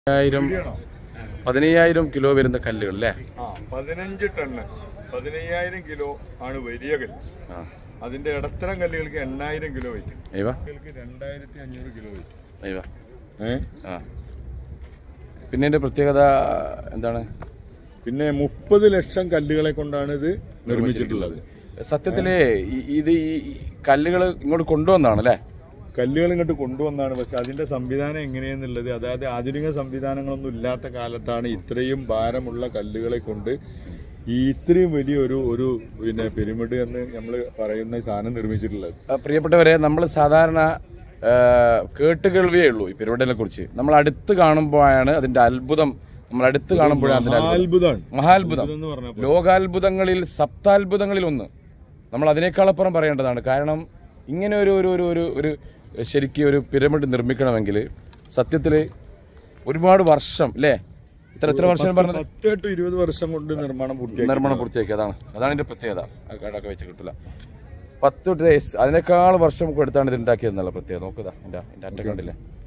പതിനായിരം പതിനയ്യായിരം കിലോ വരുന്ന കല്ലുകൾ അല്ലേ ആ പതിനഞ്ച് ടണ്ണ് പതിനയ്യായിരം കിലോ ആണ് വലിയ കല്ല് ആ അതിന്റെ ഇടത്തരം കല്ലുകൾക്ക് എണ്ണായിരം കിലോ വയ്ക്കും അയ്യവ കല്ലുകൾക്ക് രണ്ടായിരത്തി അഞ്ഞൂറ് കിലോ വയ്ക്കും അയ്യവ ഏ ആ പിന്നെ ഇതിന്റെ പ്രത്യേകത എന്താണ് പിന്നെ മുപ്പത് ലക്ഷം കല്ലുകളെ കൊണ്ടാണ് ഇത് നിർമ്മിച്ചിട്ടുള്ളത് സത്യത്തില് ഈ- ഇത് ഈ കല്ലുകൾ ഇങ്ങോട്ട് കൊണ്ടുവന്നാണ് അല്ലേ കല്ലുകൾ ഇങ്ങോട്ട് കൊണ്ടുവന്നാണ് പക്ഷെ അതിന്റെ സംവിധാനം എങ്ങനെയെന്നുള്ളത് അതായത് ആധുനിക സംവിധാനങ്ങളൊന്നും ഇല്ലാത്ത കാലത്താണ് ഇത്രയും ഭാരമുള്ള കല്ലുകളെ കൊണ്ട് ഈ ഇത്രയും വലിയ ഒരു ഒരു പിന്നെ പിരമിഡ് എന്ന് നമ്മൾ പറയുന്ന ഈ സാധനം നിർമ്മിച്ചിട്ടുള്ളത് ആ, പ്രിയപ്പെട്ടവരെ നമ്മൾ സാധാരണ ആ, കേട്ടുകേൾവിയേ ഉള്ളൂ ഈ പരിപാടിനെ കുറിച്ച് നമ്മൾ അടുത്ത് കാണുമ്പോഴാണ് അതിന്റെ അത്ഭുതം നമ്മൾ അടുത്ത് കാണുമ്പോഴാണ് അതിന്റെ അത്ഭുതം. അത്ഭുതമാണ് മഹാത്ഭുതം എന്ന് പറഞ്ഞ ലോകാത്ഭുതങ്ങളിൽ സപ്താത്ഭുതങ്ങളിൽ ഒന്ന് നമ്മൾ അതിനേക്കാളപ്പുറം പറയേണ്ടതാണ് കാരണം ഇങ്ങനെ ഒരു ഒരു ഒരു ഒരു ഒരു ശരിക്കും ഒരു പിരമിഡ് നിർമ്മിക്കണമെങ്കിൽ സത്യത്തിൽ ഒരുപാട് വർഷം അല്ലേ ഇത്ര എത്ര വർഷം പറഞ്ഞത് പത്ത് ടു ഇരുപത് വർഷം കൊണ്ട് നിർമ്മാണം പൂർത്തിയാക്കി നിർമ്മാണം പൂർത്തിയാക്കി അതാണ് അതാണ് ഇതിന്റെ പ്രത്യേകത ആ കടക്കെ വെച്ച് കിട്ടില്ല പത്ത് തൊട്ട് അതിനേക്കാൾ വർഷം എടുത്താണ് ഇത് ഉണ്ടാക്കിയതെന്നുള്ള പ്രത്യേകത നോക്കുക എൻ്റെ എൻ്റെ അറ്റ കണ്ടില്ലേ